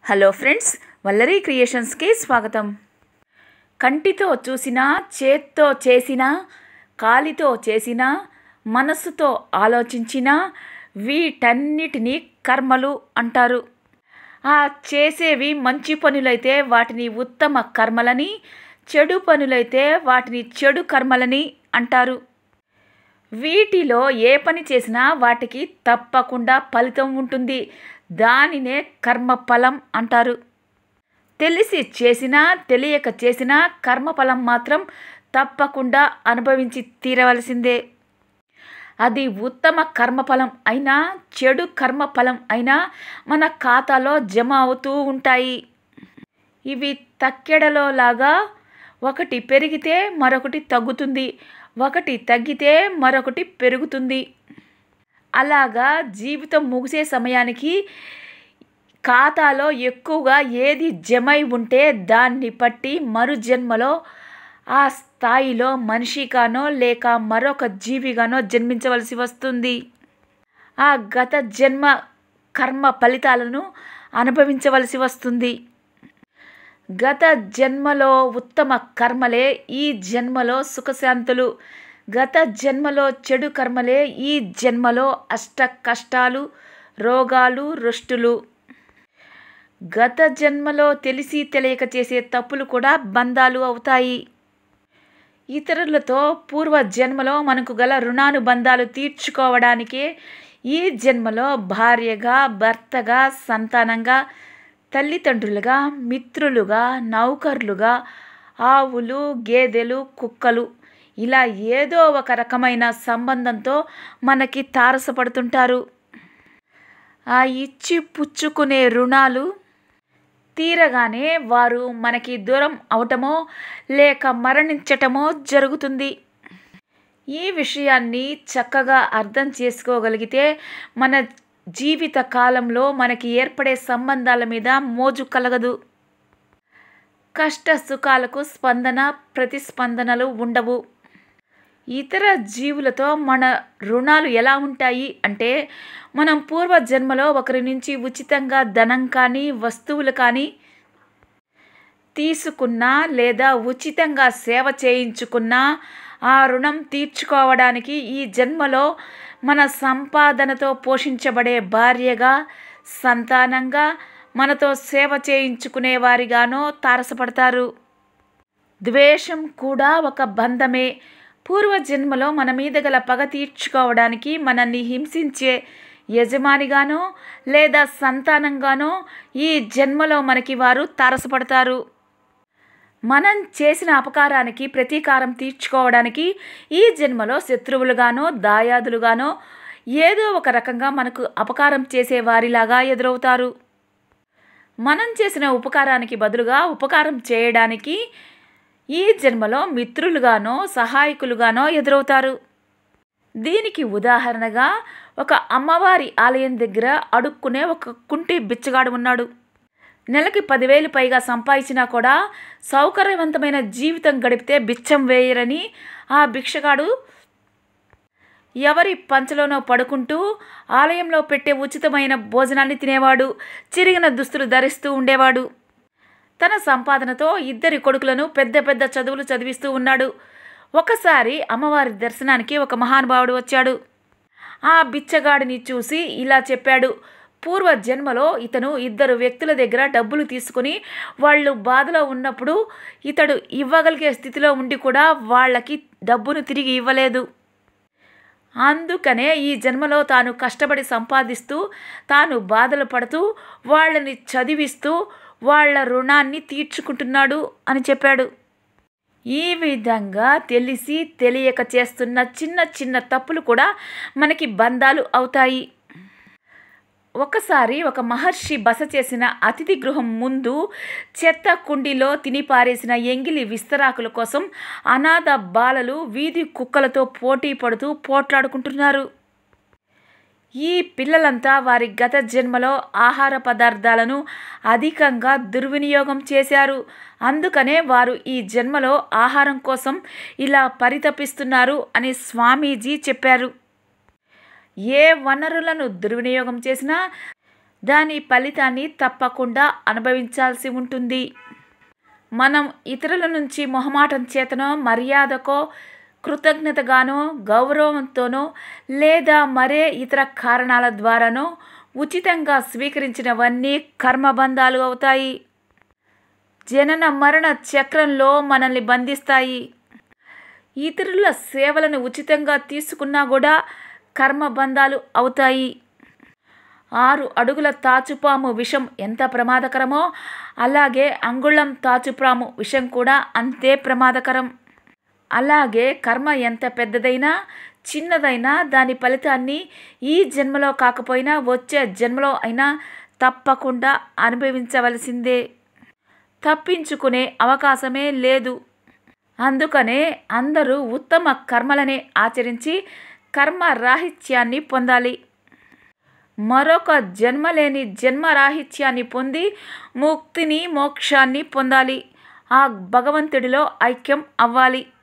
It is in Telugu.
హలో ఫ్రెండ్స్ వల్లరీ క్రియేషన్స్కి స్వాగతం కంటితో చూసినా చేత్తో చేసినా కాలితో చేసినా మనస్సుతో ఆలోచించినా వీటన్నిటినీ కర్మలు అంటారు ఆ చేసేవి మంచి పనులైతే వాటిని ఉత్తమ కర్మలని చెడు పనులైతే వాటిని చెడు కర్మలని అంటారు వీటిలో ఏ పని చేసినా వాటికి తప్పకుండా ఫలితం ఉంటుంది దానినే కర్మఫలం అంటారు తెలిసి చేసినా తెలియక చేసినా కర్మఫలం మాత్రం తప్పకుండా అనుభవించి తీరవలసిందే అది ఉత్తమ కర్మఫలం అయినా చెడు కర్మఫలం అయినా మన ఖాతాలో జమ అవుతూ ఉంటాయి ఇవి తక్కెడలో లాగా ఒకటి పెరిగితే మరొకటి తగ్గుతుంది ఒకటి తగ్గితే మరొకటి పెరుగుతుంది అలాగా జీవితం ముగిసే సమయానికి ఖాతాలో ఎక్కువగా ఏది జమై ఉంటే దాన్ని బట్టి మరు జన్మలో ఆ స్థాయిలో మనిషిగానో లేక మరొక జీవిగానో జన్మించవలసి వస్తుంది ఆ గత జన్మ కర్మ ఫలితాలను అనుభవించవలసి వస్తుంది గత జన్మలో ఉత్తమ కర్మలే ఈ జన్మలో సుఖశాంతులు గత జన్మలో చెడు కర్మలే ఈ జన్మలో అష్ట కష్టాలు రోగాలు రుష్టులు గత జన్మలో తెలిసి తెలియక చేసే తప్పులు కూడా బంధాలు అవుతాయి ఇతరులతో పూర్వ జన్మలో మనకు గల రుణానుబంధాలు తీర్చుకోవడానికే ఈ జన్మలో భార్యగా భర్తగా సంతానంగా తల్లిదండ్రులుగా మిత్రులుగా నౌకర్లుగా ఆవులు గేదెలు కుక్కలు ఇలా ఏదో ఒక రకమైన సంబంధంతో మనకి తారసపడుతుంటారు ఆ ఇచ్చి పుచ్చుకునే రుణాలు తీరగానే వారు మనకి దూరం అవటమో లేక మరణించటమో జరుగుతుంది ఈ విషయాన్ని చక్కగా అర్థం చేసుకోగలిగితే మన జీవిత కాలంలో మనకి ఏర్పడే సంబంధాల మీద మోజు కలగదు కష్ట సుఖాలకు స్పందన ప్రతిస్పందనలు ఉండవు ఇతర జీవులతో మన రుణాలు ఎలా ఉంటాయి అంటే మనం పూర్వ జన్మలో ఒకరి నుంచి ఉచితంగా ధనం కానీ వస్తువులు కానీ తీసుకున్నా లేదా ఉచితంగా సేవ చేయించుకున్నా ఆ రుణం తీర్చుకోవడానికి ఈ జన్మలో మన సంపాదనతో పోషించబడే భార్యగా సంతానంగా మనతో సేవ చేయించుకునే వారిగానో తారసపడతారు ద్వేషం కూడా ఒక బంధమే పూర్వజన్మలో మన మీద గల పగ తీర్చుకోవడానికి మనల్ని హింసించే యజమానిగానో లేదా సంతానంగానో ఈ జన్మలో మనకి వారు తారసపడతారు మనం చేసిన అపకారానికి ప్రతీకారం తీర్చుకోవడానికి ఈ జన్మలో శత్రువులుగానో దాయాదులుగానో ఏదో ఒక రకంగా మనకు అపకారం చేసే వారిలాగా ఎదురవుతారు మనం చేసిన ఉపకారానికి బదులుగా ఉపకారం చేయడానికి ఈ జన్మలో మిత్రులుగానో సహాయకులుగానో ఎదురవుతారు దీనికి ఉదాహరణగా ఒక అమ్మవారి ఆలయం దగ్గర అడుక్కునే ఒక కుంటి బిచ్చగాడు ఉన్నాడు నెలకి పదివేలు పైగా సంపాదించినా కూడా సౌకర్యవంతమైన జీవితం గడిపితే బిచ్చం వేయరని ఆ భిక్షగాడు ఎవరి పంచలోనో పడుకుంటూ ఆలయంలో పెట్టే ఉచితమైన భోజనాన్ని తినేవాడు చిరిగిన దుస్తులు ధరిస్తూ ఉండేవాడు తన సంపాదనతో ఇద్దరి కొడుకులను పెద్ద పెద్ద చదువులు చదివిస్తూ ఉన్నాడు ఒకసారి అమ్మవారి దర్శనానికి ఒక మహానుభావుడు వచ్చాడు ఆ బిచ్చగాడిని చూసి ఇలా చెప్పాడు పూర్వ జన్మలో ఇతను ఇద్దరు వ్యక్తుల దగ్గర డబ్బులు తీసుకుని వాళ్ళు బాధలో ఉన్నప్పుడు ఇతడు ఇవ్వగలిగే స్థితిలో ఉండి కూడా వాళ్ళకి డబ్బును తిరిగి ఇవ్వలేదు అందుకనే ఈ జన్మలో తాను కష్టపడి సంపాదిస్తూ తాను బాధలు పడుతూ వాళ్ళని చదివిస్తూ వాళ్ళ రుణాన్ని తీర్చుకుంటున్నాడు అని చెప్పాడు ఈ విధంగా తెలిసి తెలియక చేస్తున్న చిన్న చిన్న తప్పులు కూడా మనకి బంధాలు అవుతాయి ఒకసారి ఒక మహర్షి బస చేసిన అతిథి గృహం ముందు చెత్త కుండీలో తిని పారేసిన ఎంగిలి విస్తరాకుల కోసం అనాథ బాలలు వీధి కుక్కలతో పోటీ పడుతూ పోట్లాడుకుంటున్నారు ఈ పిల్లలంతా వారి గత జన్మలో ఆహార పదార్థాలను అధికంగా దుర్వినియోగం చేశారు అందుకనే వారు ఈ జన్మలో ఆహారం కోసం ఇలా పరితపిస్తున్నారు అని స్వామీజీ చెప్పారు ఏ వనరులను దుర్వినియోగం చేసినా దాని ఫలితాన్ని తప్పకుండా అనుభవించాల్సి ఉంటుంది మనం ఇతరుల నుంచి మొహమాటం చేతనో మర్యాదకో కృతజ్ఞతగానో గౌరవంతోనో లేదా మరే ఇతర కారణాల ద్వారానో ఉచితంగా స్వీకరించినవన్నీ కర్మబంధాలు అవుతాయి జనన మరణ చక్రంలో మనల్ని బంధిస్తాయి ఇతరుల సేవలను ఉచితంగా తీసుకున్నా కూడా కర్మబంధాలు అవుతాయి ఆరు అడుగుల తాచుపాము విషం ఎంత ప్రమాదకరమో అలాగే అంగుళం తాచుపాము విషం కూడా అంతే ప్రమాదకరం అలాగే కర్మ ఎంత పెద్దదైనా చిన్నదైనా దాని ఫలితాన్ని ఈ జన్మలో కాకపోయినా వచ్చే జన్మలో అయినా తప్పకుండా అనుభవించవలసిందే తప్పించుకునే అవకాశమే లేదు అందుకనే అందరూ ఉత్తమ కర్మలనే ఆచరించి కర్మ రాహిత్యాన్ని పొందాలి మరొక జన్మలేని జన్మరాహిత్యాన్ని పొంది ముక్తిని మోక్షాన్ని పొందాలి ఆ భగవంతుడిలో ఐక్యం అవ్వాలి